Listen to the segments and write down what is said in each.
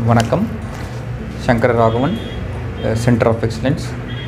வணக்கம் Sankara Raghavan centre of excellence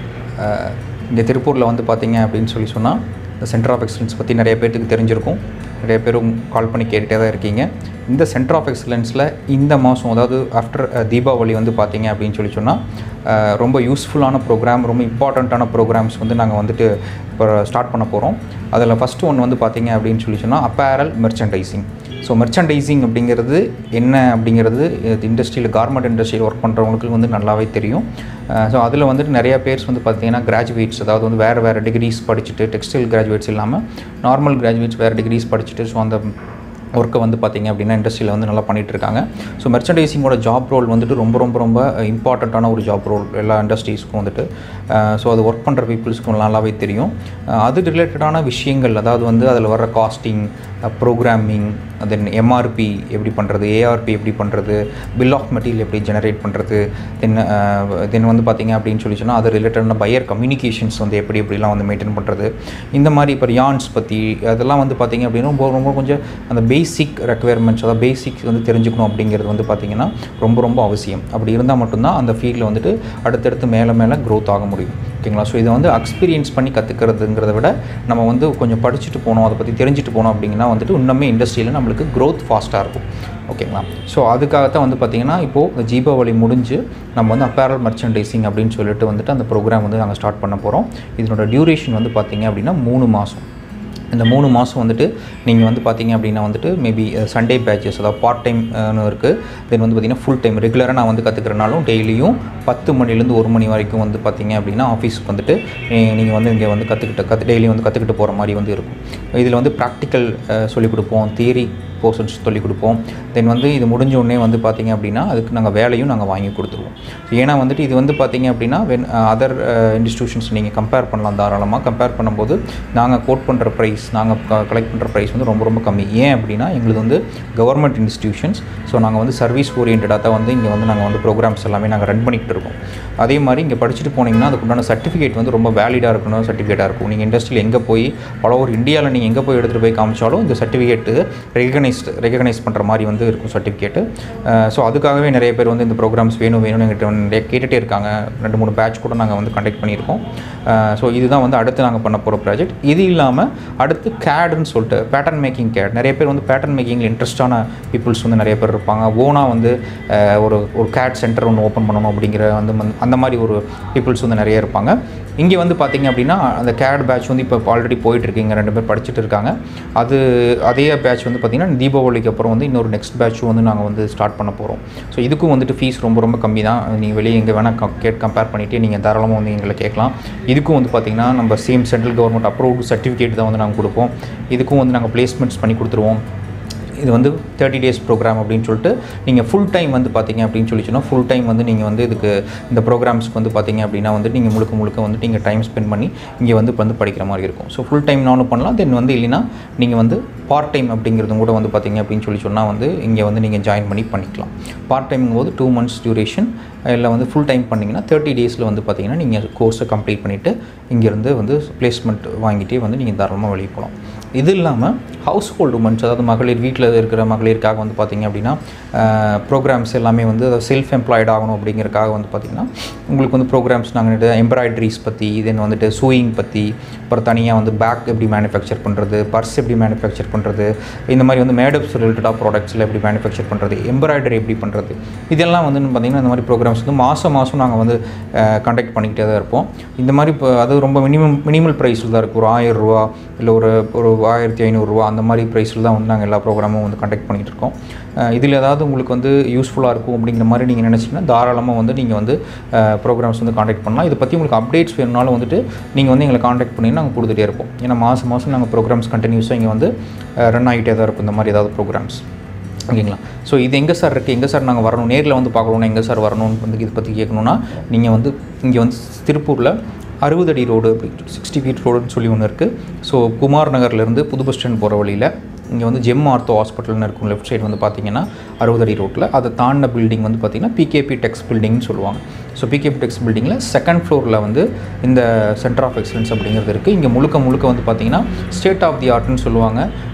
இங்கே திருப்பூரில் வந்து பார்த்தீங்க அப்படின்னு சொல்லி சொன்னால் இந்த சென்டர் ஆஃப் எக்ஸலன்ஸ் பற்றி நிறைய பேர்த்துக்கு தெரிஞ்சிருக்கும் நிறைய பேரும் கால் பண்ணி கேட்டுகிட்டே தான் இருக்கீங்க இந்த சென்டர் ஆஃப் எக்ஸலன்ஸில் இந்த மாதம் அதாவது ஆஃப்டர் தீபாவளி வந்து பார்த்தீங்க அப்படின்னு சொல்லி சொன்னால் அஹ், ரொம்ப யூஸ்ஃபுல்லான ப்ரோக்ராம் ரொம்ப இம்பார்ட்டண்ட்டான ப்ரோக்ராம்ஸ் வந்து நாங்கள் வந்துட்டு இப்போ ஸ்டார்ட் பண்ண போகிறோம் அதில் ஃபஸ்ட்டு ஒன்று வந்து பார்த்தீங்க அப்படின்னு சொல்லி சொன்னால் அப்பேரல் மெர்ச்சன்டைசிங் ஸோ மெர்ச்சன்டைசிங் அப்படிங்கிறது என்ன அப்படிங்கிறது இண்டஸ்ட்ரியில் கார்மெண்ட் இண்டஸ்ட்ரியில் ஒர்க் பண்ணுறவங்களுக்கு வந்து நல்லாவே தெரியும் ஸோ அதில் வந்துட்டு நிறைய பேர்ஸ் வந்து பார்த்தீங்கன்னா கிராஜுவேட்ஸ் அதாவது வந்து வேறு வேறு டிகிரிஸ் படிச்சுட்டு டெக்ஸ்டைல் கிராஜுவேட்ஸ் இல்லாமல் நார்மல் கிராஜுவேட்ஸ் வேறு டிகிரிஸ் படிச்சுட்டு ஸோ அந்த ஒர்க்கை வந்து பார்த்தீங்க அப்படின்னா இண்டஸ்ட்ரியில் வந்து நல்லா பண்ணிட்டு இருக்காங்க ஸோ மெர்ச்சன்டைசிங்கோட ஜாப் ரோல் வந்துட்டு ரொம்ப ரொம்ப ரொம்ப இம்பார்ட்டண்ட்டான ஒரு ஜாப் ரோல் எல்லா இண்டஸ்ட்ரீஸ்க்கும் வந்துட்டு ஸோ அது ஒர்க் பண்ணுற பீப்புள்ஸ்க்கும் நல்லாவே தெரியும் அஹ் அது ரிலேட்டடான விஷயங்கள் அதாவது வந்து அதில் வர்ற காஸ்டிங் ப்ரோக்ராமிங் தென் எம்ஆர்பி எப்படி பண்ணுறது ஏஆர்பி எப்படி பண்ணுறது பில் ஆஃப் மெட்டீரியல் எப்படி ஜெனரேட் பண்ணுறது தென் தென் வந்து பார்த்தீங்க அப்படின்னு சொல்லி சொன்னால் அது ரிலேட்டடான பையர் கம்யூனிகேஷன்ஸ் வந்து எப்படி எப்படிலாம் வந்து மெயின்டைன் பண்ணுறது இந்த மாதிரி இப்போ யான்ஸ் பற்றி அதெல்லாம் வந்து பார்த்தீங்க அப்படின்னா ரொம்ப ரொம்ப கொஞ்சம் அந்த பேசிக் ரெக்குயர்மெண்ட்ஸ் அதாவது பேசிக் வந்து தெரிஞ்சுக்கணும் அப்படிங்கிறது வந்து பார்த்திங்கன்னா ரொம்ப ரொம்ப அவசியம் அப்படி இருந்தால் மட்டும்தான் அந்த ஃபீல்டில் வந்துட்டு அடுத்தடுத்து மேலே மேலே க்ரோத் ஆக முடியும் ஓகேங்களா ஸோ இதை வந்து எக்ஸ்பீரியன்ஸ் பண்ணி கற்றுக்கிறதுங்கிறத விட நம்ம வந்து கொஞ்சம் படிச்சுட்டு போனோம் அதை பற்றி தெரிஞ்சுட்டு போனோம் அப்படிங்கன்னா வந்துட்டு இன்னுமே இண்டஸ்ட்ரியில் நம்மளுக்கு க்ரோத் ஃபாஸ்ட்டாக இருக்கும் ஓகேங்களா ஸோ அதுக்காகத்தான் வந்து பார்த்திங்கன்னா இப்போது இந்த தீபாவளி முடிஞ்சு நம்ம வந்து அப்பேரல் மர்ச்சன்டைசிங் அப்படின்னு சொல்லிட்டு வந்துட்டு அந்த ப்ரோக்ராம் வந்து நாங்கள் ஸ்டார்ட் பண்ண போகிறோம் இதனோட டியூரேஷன் வந்து பார்த்திங்க அப்படின்னா மூணு மாதம் இந்த மூணு மாதம் வந்துட்டு நீங்கள் வந்து பார்த்தீங்க அப்படின்னா வந்துட்டு மேபி சண்டே பேட்சஸ் அதாவது பார்ட் டைம் இருக்குது தென் வந்து பார்த்தீங்கன்னா ஃபுல் டைம் ரெகுலராக நான் வந்து கற்றுக்கிறனாலும் டெய்லியும் பத்து மணிலேருந்து ஒரு மணி வரைக்கும் வந்து பார்த்தீங்க அப்படின்னா ஆஃபீஸ்க்கு வந்துட்டு நீங்கள் வந்து இங்கே வந்து கற்றுக்கிட்டு கற்று டெய்லி வந்து கற்றுக்கிட்டு போகிற மாதிரி வந்து இருக்கும் இதில் வந்து ப்ராக்டிக்கல் சொல்லிக் கொடுப்போம் தியரி போர்ஷன்ஸ் சொல்லிக் கொடுப்போம் தென் வந்து இது முடிஞ்ச உடனே வந்து பார்த்தீங்க அப்படின்னா அதுக்கு நாங்கள் வேலையும் நாங்கள் வாங்கி கொடுத்துருவோம் ஏன்னா வந்துட்டு இது வந்து பார்த்தீங்க அப்படின்னா வென் அதர் இன்ஸ்டியூஷன்ஸ் நீங்கள் கம்பேர் பண்ணலாம் தாராளமாக கம்பேர் பண்ணும்போது நாங்கள் கோட் பண்ணுற ப்ரைஸ் நாங்கள் கலெக்ட் பண்ணுற ப்ரைஸ் வந்து ரொம்ப ரொம்ப கம்மி ஏன் அப்படின்னா எங்களுக்கு வந்து கவர்மெண்ட் இன்ஸ்டியூஷன்ஸ் ஸோ நாங்கள் வந்து சர்வீஸ் ஓரியன்டாக தான் வந்து இங்கே வந்து நாங்கள் வந்து ப்ரோக்ராம்ஸ் எல்லாமே நாங்கள் ரன் பண்ணிக்கிட்டு இருக்கோம் அதே மாதிரி இங்கே படிச்சுட்டு போனீங்கன்னா அதுக்குண்டான சர்டிஃபிகேட் வந்து ரொம்ப வேலிடாக இருக்கணும் சர்டிஃபிகேட்டாக இருக்கும் நீங்கள் இண்டஸ்ட்ரியில் எங்கே போய் ஆல் ஓவர் இந்தியாவில் நீங்கள் எங்கே போய் எடுத்துகிட்டு போய் காமிச்சாலும் இந்த சர்டிஃபிகேட்டு ரெகனைஸ்டு ரெகனைஸ் பண்ணுற மாதிரி வந்து இருக்கும் சர்டிஃபிகேட்டு ஸோ அதுக்காகவே நிறைய பேர் வந்து இந்த ப்ரோக்ராம்ஸ் வேணும் வேணும்னு எங்கிட்ட வந்து நிறைய கேட்டுகிட்டே இருக்காங்க ரெண்டு மூணு பேட்ச் கூட நாங்கள் வந்து கண்டக்ட் பண்ணியிருக்கோம் ஸோ இதுதான் வந்து அடுத்து நாங்கள் பண்ண போகிற ப்ராஜெக்ட் இது இல்லாமல் அடுத்து கேடுன்னு சொல்லிட்டு பேட்டர்ன் மேக்கிங் கேட் நிறைய பேர் வந்து பேட்டர்ன் மேக்கிங்கில் இன்ட்ரெஸ்டான பீப்புள்ஸ் வந்து நிறைய பேர் இருப்பாங்க ஓனாக வந்து அஹ், ஒரு ஒரு கேட் சென்டர் ஒன்று ஓப்பன் பண்ணணும் அப்படிங்கிற வந்து மந்- அந்த மாதிரி ஒரு பீப்புள்ஸ் வந்து நிறைய இருப்பாங்க இங்கே வந்து பார்த்தீங்க அப்படின்னா அந்த கேட் பேட்ச் வந்து இப்போ ஆல்ரெடி போயிட்டுருக்கீங்க ரெண்டு பேர் படிச்சுட்டு இருக்காங்க அது அதே பேட்ச் வந்து பார்த்திங்கன்னா தீபாவளிக்கு அப்புறம் வந்து இன்னொரு நெக்ஸ்ட் பேட்சும் வந்து நாங்கள் வந்து ஸ்டார்ட் பண்ண போகிறோம் ஸோ இதுக்கும் வந்துட்டு ஃபீஸ் ரொம்ப ரொம்ப கம்மி தான் நீங்கள் வெளியே எங்கே வேணால் கேட் கம்பேர் பண்ணிவிட்டு நீங்கள் தாராளமாக வந்து எங்களை கேட்கலாம் இதுக்கும் வந்து பார்த்திங்கன்னா நம்ம same central government approved certificate தான் வந்து நாங்கள் கொடுப்போம் இதுக்கும் வந்து நாங்கள் பிளேஸ்மெண்ட்ஸ் பண்ணி கொடுத்துருவோம் இது வந்து தேர்ட்டி டேஸ் ப்ரோக்ராம் அப்படின்னு சொல்லிட்டு நீங்கள் ஃபுல் டைம் வந்து பார்த்தீங்க அப்படின்னு சொல்லி சொன்னால் ஃபுல் டைம் வந்து நீங்கள் வந்து இதுக்கு இந்த ப்ரோக்ராம்ஸ்க்கு வந்து பார்த்தீங்க அப்படின்னா வந்து நீங்கள் முழுக்க முழுக்க வந்து நீங்கள் டைம் ஸ்பெண்ட் பண்ணி இங்கே வந்து இப்ப வந்து படிக்கிற மாதிரி இருக்கும் ஸோ ஃபுல் டைம் நானும் பண்ணலாம் தென் வந்து இல்லைன்னா நீங்கள் வந்து பார்ட் டைம் அப்படிங்கிறதும் கூட வந்து பார்த்தீங்க அப்படின்னு சொல்லி சொன்னால் வந்து இங்கே வந்து நீங்கள் ஜாயின் பண்ணி பண்ணிக்கலாம் பார்ட் டைம்ங்கும் போது டூ மந்த்ஸ் டியூரேஷன் இல்லை வந்து ஃபுல் டைம் பண்ணிங்கன்னா தேர்ட்டி டேஸில் வந்து பார்த்தீங்கன்னா நீங்கள் கோர்ஸை கம்ப்ளீட் பண்ணிவிட்டு இங்கேருந்து வந்து பிளேஸ்மெண்ட் வாங்கிட்டே வந்து நீங்கள் தாராளமாக வெளியே போகலாம் இது இல்லாமல் ஹவுஸ் ஹோல்டு உமன்ஸ் அதாவது மகளிர் வீட்டில் இருக்கிற மகளிருக்காக வந்து பார்த்திங்க அப்படின்னா ப்ரோக்ராம்ஸ் எல்லாமே வந்து அதாவது செல்ஃப் எம்ப்ளாய்டு ஆகணும் அப்படிங்கிறக்காக வந்து பார்த்திங்கன்னா உங்களுக்கு வந்து ப்ரோக்ராம்ஸ் நாங்கள் எம்ப்ராய்டரிஸ் பற்றி தென் வந்துட்டு சூயிங் பற்றி அப்புறம் தனியாக வந்து பேக் எப்படி மேனுஃபேக்சர் பண்ணுறது பர்ஸ் எப்படி மேனுஃபேக்சர் பண்ணுறது இந்த மாதிரி வந்து மேடப்ஸ் ரிலேட்டடாக ப்ராடக்ட்ஸில் எப்படி மேனுஃபேக்சர் பண்ணுறது எம்ப்ராய்டரி எப்படி பண்ணுறது இதெல்லாம் வந்து பார்த்திங்கன்னா இந்த மாதிரி ப்ரோக்ராம்ஸ் வந்து மாதம் மாதம் நாங்கள் வந்து கண்டக்ட் பண்ணிக்கிட்டே தான் இருப்போம் இந்த மாதிரி இப்போ அது ரொம்ப மினிமம் மினிமல் ப்ரைஸில் தான் இருக்குது ஒரு ஆயிரம் ரூபா இல்லை ஒரு ஒரு ஆயிரத்தி ஐநூறுரூவா அந்த மாதிரி ப்ரைஸில் தான் வந்து நாங்கள் எல்லா ப்ரோக்ராமும் வந்து கண்டக்ட் பண்ணிகிட்டு இருக்கோம் இதில் ஏதாவது உங்களுக்கு வந்து யூஸ்ஃபுல்லாக இருக்கும் அப்படிங்கிற மாதிரி நீங்கள் நினச்சிங்கன்னா தாராளமாக வந்து நீங்கள் வந்து ப்ரோக்ராம்ஸ் வந்து காண்டாக்ட் பண்ணலாம் இதை பற்றி உங்களுக்கு அப்டேட்ஸ் வேணும்னாலும் வந்துட்டு நீங்கள் வந்து எங்களை காண்டாக்ட் பண்ணி நாங்கள் கொடுத்துட்டே இருப்போம் ஏன்னா மாதம் மாதம் நாங்கள் ப்ரோக்ராம்ஸ் கண்டினியூஸாக இங்கே வந்து ரன் ஆகிட்டே தான் இருக்கும் இந்த மாதிரி ஏதாவது ப்ரோக்ராம்ஸ் ஓகேங்களா ஸோ இது எங்கே சார் இருக்குது எங்கே சார் நாங்கள் வரணும் நேரில் வந்து பார்க்கணுன்னா எங்கே சார் வரணும்னு வந்து இதை பற்றி கேட்கணுன்னா நீங்கள் வந்து இங்கே வந்து திருப்பூரில் அறுபது அடி ரோடு சிக்ஸ்டி ஃபீட் ரோடுன்னு சொல்லி ஒன்று இருக்குது ஸோ குமார் நகர்லேருந்து புது பஸ் ஸ்டாண்ட் போகிற வழியில் இங்கே வந்து ஜெம் ஆர்த்தோ ஹாஸ்பிட்டல்னு இருக்கும் லெஃப்ட் சைடு வந்து பார்த்தீங்கன்னா அறுபது அடி ரோட்டில் அதை தாண்டின பில்டிங் வந்து பார்த்தீங்கன்னா பிகேபி டெக்ஸ் பில்டிங்னு சொல்லுவாங்க ஸோ பிகேபி டெக்ஸ் பில்டிங்கில் செகண்ட் ஃப்ளோரில் வந்து இந்த சென்டர் ஆஃப் எக்ஸலன்ஸ் அப்படிங்கிறது இருக்குது இங்கே முழுக்க முழுக்க வந்து பார்த்தீங்கன்னா ஸ்டேட் ஆஃப் தி ஆர்ட்னு சொல்லுவாங்க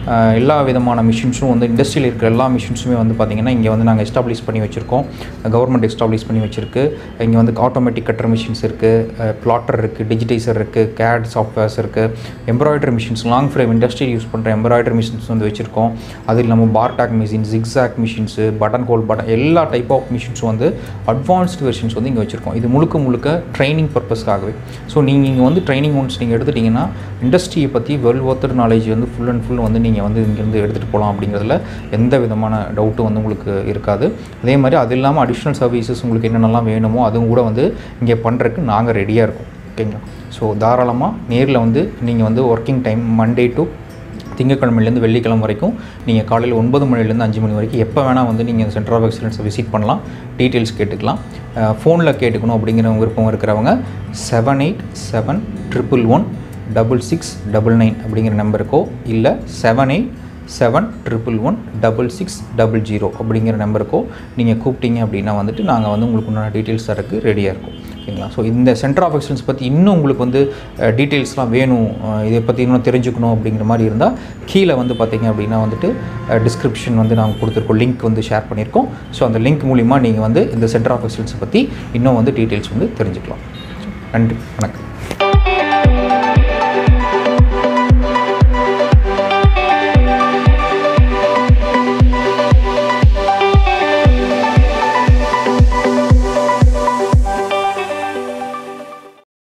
அஹ், எல்லா விதமான மிஷின்ஸும் வந்து இண்டஸ்ட்ரியில் இருக்கிற எல்லா மிஷின்ஸுமே வந்து பார்த்திங்கன்னா இங்கே வந்து நாங்கள் எஸ்டாப்ளிஷ் பண்ணி வச்சுருக்கோம் கவர்மெண்ட் எஸ்டாப்ளிஷ் பண்ணி வச்சுருக்கு இங்கே வந்து ஆட்டோமேட்டிக் கட்டர் மிஷின்ஸ் இருக்குது பிளாட்டர் இருக்குது டிஜிடைசர் இருக்குது கேட் சாஃப்ட்வேர்ஸ் இருக்குது எம்ப்ராய்டரி மிஷின்ஸ் லாங் ஃப்ரேம் இண்டஸ்ட்ரியில் யூஸ் பண்ணுற எம்ப்ராய்டரி மிஷின்ஸ் வந்து வச்சுருக்கோம் அது இல்லாமல் bartack machine zigzag machines button hole button எல்லா டைப் ஆஃப் மிஷின்ஸும் வந்து அட்வான்ஸ்டு வெர்ஷன்ஸ் வந்து இங்கே வச்சுருக்கோம் இது முழுக்க முழுக்க ட்ரைனிங் பர்பஸ்க்காகவே ஸோ நீங்கள் இங்கே வந்து ட்ரைனிங் ஒன்ஸ் நீங்கள் எடுத்துட்டிங்கன்னா இண்டஸ்ட்ரியை பற்றி வெல் ஒர்த்தர் நாலேஜ் வந்து ஃபுல் அண்ட் ஃபுல் வந்து நீங்கள் வந்து இங்கேருந்து எடுத்துகிட்டு போகலாம் அப்படிங்கிறதுல எந்த விதமான டவுட்டும் வந்து உங்களுக்கு இருக்காது அதே மாதிரி அது இல்லாமல் அடிஷ்னல் சர்வீசஸ் உங்களுக்கு என்னென்னலாம் வேணுமோ அதுவும் கூட வந்து இங்கே பண்ணுறதுக்கு நாங்கள் ரெடியாக இருக்கோம் ஓகேங்களா ஸோ தாராளமாக நேரில் வந்து நீங்கள் வந்து ஒர்க்கிங் டைம் மண்டே டு திங்கக்கிழமையிலேருந்து வெள்ளிக்கிழமை வரைக்கும் நீங்கள் காலையில் ஒன்பது மணிலேருந்து அஞ்சு மணி வரைக்கும் எப்போ வேணால் வந்து நீங்கள் சென்டர் ஆஃப் எக்ஸலன்ஸை விசிட் பண்ணலாம் டீட்டெயில்ஸ் கேட்டுக்கலாம் ஃபோனில் கேட்டுக்கணும் அப்படிங்கிற விருப்பம் இருக்கிறவங்க seven eight seven triple one double six double nine அப்படிங்கிற நம்பருக்கோ இல்லை seven eight seven triple one double six double zero அப்படிங்கிற நம்பருக்கோ நீங்கள் கூப்பிட்டீங்க அப்படின்னா வந்துட்டு நாங்கள் வந்து உங்களுக்கு உண்டான டீட்டெயில்ஸ் தரக்கு ரெடியாக இருக்கும் ஓகேங்களா ஸோ இந்த சென்டர் ஆஃப் எக்ஸலன்ஸ் பற்றி இன்னும் உங்களுக்கு வந்து டீட்டெயில்ஸ்லாம் வேணும் அஹ் இதை பற்றி இன்னும் தெரிஞ்சுக்கணும் அப்படிங்கிற மாதிரி இருந்தால் கீழே வந்து பார்த்தீங்க அப்படின்னா வந்துட்டு டிஸ்கிரிப்ஷன் வந்து நாங்கள் கொடுத்துருக்கோம் லிங்க் வந்து ஷேர் பண்ணியிருக்கோம் ஸோ அந்த லிங்க் மூலிமா நீங்கள் வந்து இந்த சென்டர் ஆஃப் எக்ஸலன்ஸை பற்றி இன்னும் வந்து டீட்டெயில்ஸ் வந்து தெரிஞ்சுக்கலாம் நன்றி வணக்கம்